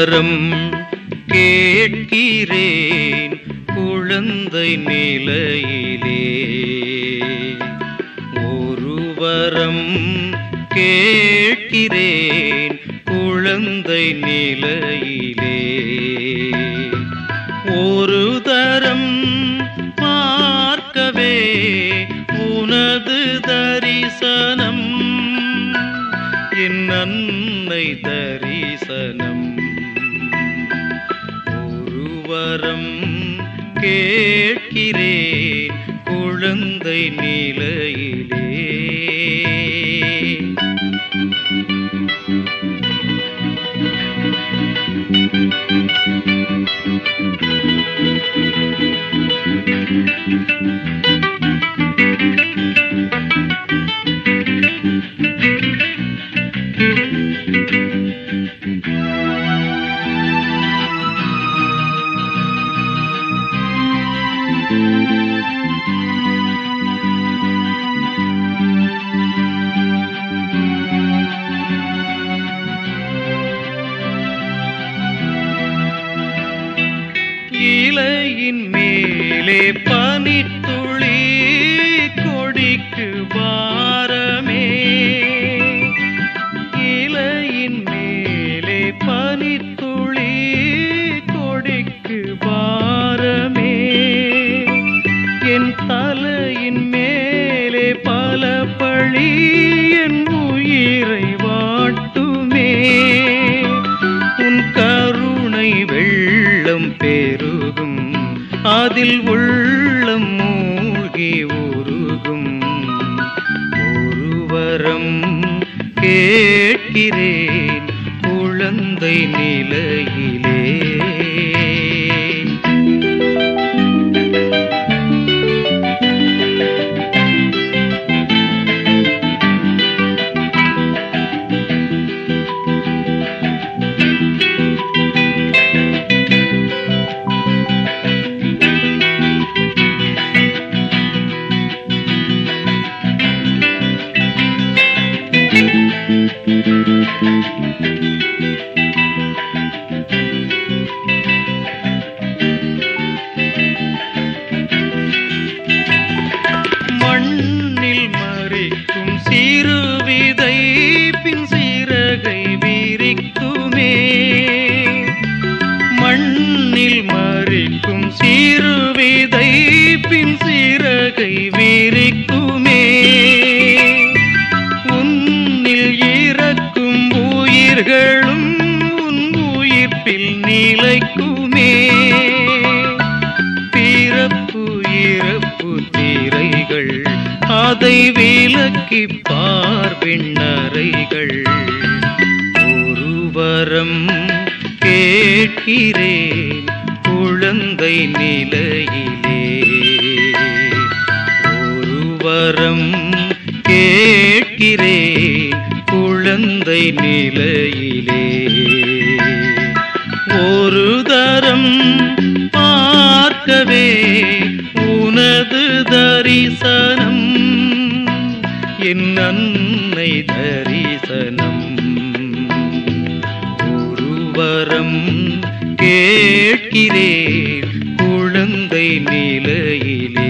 வரம் கேட்கிறேன் குழந்தை நிலையிலே ஒரு வரம் கேட்கிறேன் குழந்தை நிலையிலே ஒரு தரம் பார்க்கவே உனது தரிசனம் என் அன்னை தரிசனம் ஒரு வரம் கேட்கிறேன் குழந்தை நிலையிலே இலையின் மேலே பனித்துளி கொடிக்கு பாரமே இலையின் மேலே பனித்துளி கொடிக்கு பாரமே என் தலையின் மேலே பல பழி என் உயிரை வாட்டுமே உன் கருணை வெள்ளம் பெருகும் அதில் உள்ளம் மூழ்கி உருகும் ஒரு வரம் கேட்கிறேன் குழந்தை நிலையிலே மண்ணில் மறிக்கும் சிறு விதை பின் சிறகை விரிக்குமே மண்ணில் மறிக்கும் சிறு விதை பின் சிறகை விரிக்குமே உன்னில் இறக்கும் உயிர்களும் உன் உயிர்ப்பில் நிலைக்குமே பிறப்பு இறப்பு திரைகள் அதை விலக்கி பார்விண்ணறைகள் ஒரு வரம் கேட்கிறேன் குழந்தை நிலையிலே ஒரு வரம் கேட்கிறேன் குழந்தை நிலையிலே ஒரு தரம் பார்க்கவே உனது தரிசனம் என் அன்னை தரிசனம் ஒரு வரம் கேட்கிறேன் குழந்தை நிலையிலே